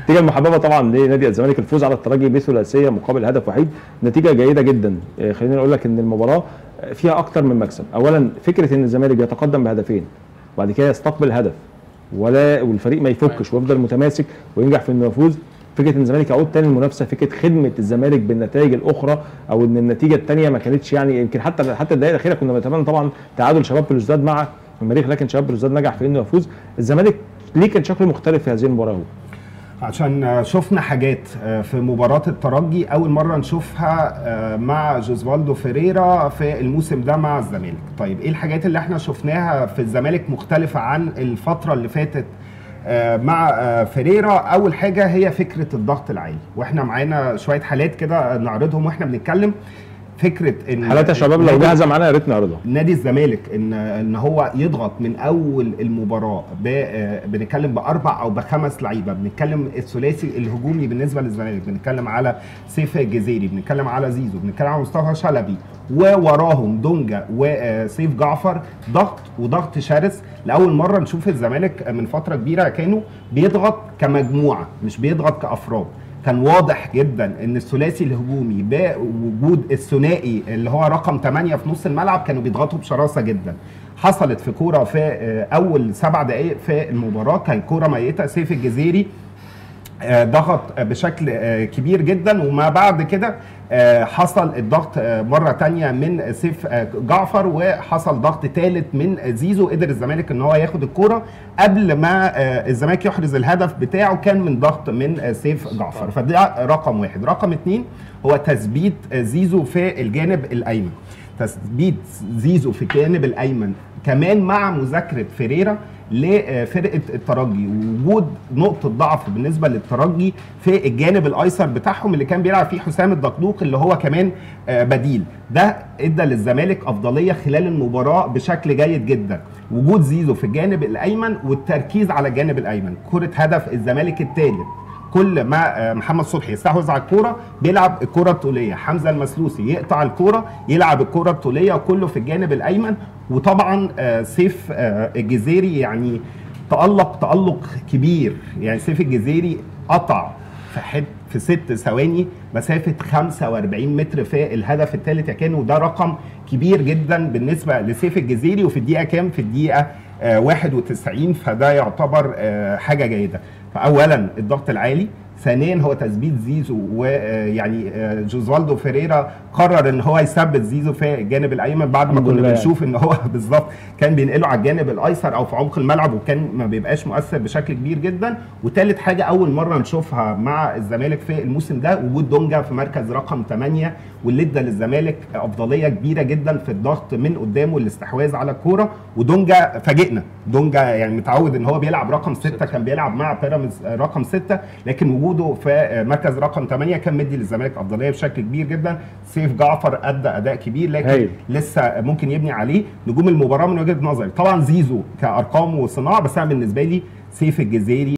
النتيجه المحببه طبعا لنادي الزمالك الفوز على الترجي بثلاثيه مقابل هدف وحيد نتيجه جيده جدا آه، خليني اقول لك ان المباراه فيها اكتر من مكسب اولا فكره ان الزمالك بيتقدم بهدفين وبعد كده يستقبل هدف ولا والفريق ما يفكش ويفضل متماسك وينجح في انه يفوز فكره ان الزمالك يعود تاني للمنافسه فكره خدمه الزمالك بالنتائج الاخرى او ان النتيجه الثانيه ما كانتش يعني يمكن حتى حتى الدقائق الاخيره كنا بنتمنى طبعا تعادل شباب بلوزداد مع المريخ لكن شباب بلوزداد نجح في انه يفوز الزمالك ليه كان شكله مختلف في هذه المباراه هو عشان شفنا حاجات في مباراة الترجي أول مرة نشوفها مع جوزفالدو فيريرا في الموسم ده مع الزمالك طيب إيه الحاجات اللي احنا شفناها في الزمالك مختلفة عن الفترة اللي فاتت مع فيريرا أول حاجة هي فكرة الضغط العالي وإحنا معانا شوية حالات كده نعرضهم وإحنا بنتكلم فكره ان حالات يا شباب لو جاهزه معانا يا ريت نعرضها نادي الزمالك ان ان هو يضغط من اول المباراه بنتكلم باربع او بخمس لعيبه بنتكلم الثلاثي الهجومي بالنسبه للزمالك بنتكلم على سيف الجزيري بنتكلم على زيزو بنتكلم على مصطفى شلبي ووراهم دونجا وسيف جعفر ضغط وضغط شرس لاول مره نشوف الزمالك من فتره كبيره كانوا بيضغط كمجموعه مش بيضغط كافراد كان واضح جدا ان الثلاثي الهجومي بوجود الثنائي اللي هو رقم 8 في نص الملعب كانوا بيضغطوا بشراسه جدا حصلت في كوره في اول سبع دقائق في المباراه كان كوره ميته سيف الجزيري ضغط بشكل كبير جدا وما بعد كده حصل الضغط مره تانية من سيف جعفر وحصل ضغط ثالث من زيزو قدر الزمالك ان هو ياخد الكوره قبل ما الزمالك يحرز الهدف بتاعه كان من ضغط من سيف جعفر فده رقم واحد رقم اثنين هو تثبيت زيزو في الجانب الايمن تثبيت زيزو في الجانب الايمن كمان مع مذاكره فيريرا لفرقه الترجي ووجود نقطه ضعف بالنسبه للترجي في الجانب الايسر بتاعهم اللي كان بيلعب فيه حسام الدقدوق اللي هو كمان بديل ده ادى للزمالك افضليه خلال المباراه بشكل جيد جدا وجود زيزو في الجانب الايمن والتركيز على الجانب الايمن كره هدف الزمالك الثالث كل ما محمد صبحي يستحوذ على الكوره بيلعب الكوره الطوليه حمزه المسلوسي يقطع الكوره يلعب الكوره الطوليه وكله في الجانب الايمن وطبعا سيف الجزيري يعني تالق تالق كبير يعني سيف الجزيري قطع في حد في ست ثواني مسافه 45 متر في الهدف الثالث يا كان وده رقم كبير جدا بالنسبه لسيف الجزيري وفي الدقيقه كام في الدقيقه 91 فده يعتبر حاجه جيده فاولا الضغط العالي ثانيا هو تثبيت زيزو ويعني جوزوالدو فيريرا قرر ان هو يثبت زيزو في الجانب الايمن بعد ما كنا بنشوف ان هو بالظبط كان بينقله على الجانب الايسر او في عمق الملعب وكان ما بيبقاش مؤثر بشكل كبير جدا وثالث حاجه اول مره نشوفها مع الزمالك في الموسم ده وجود دونجا في مركز رقم 8 واللي ادى للزمالك افضليه كبيره جدا في الضغط من قدامه والاستحواذ على الكوره ودونجا فاجئنا دونجا يعني متعود ان هو بيلعب رقم 6 كان بيلعب مع بيراميدز رقم 6 لكن وجوده في مركز رقم 8 كان مدي للزمالك افضليه بشكل كبير جدا سيف جعفر ادى اداء كبير لكن هي. لسه ممكن يبني عليه نجوم المباراه من وجهه نظري طبعا زيزو كارقام وصناعه بس انا بالنسبه لي سيف الجزيري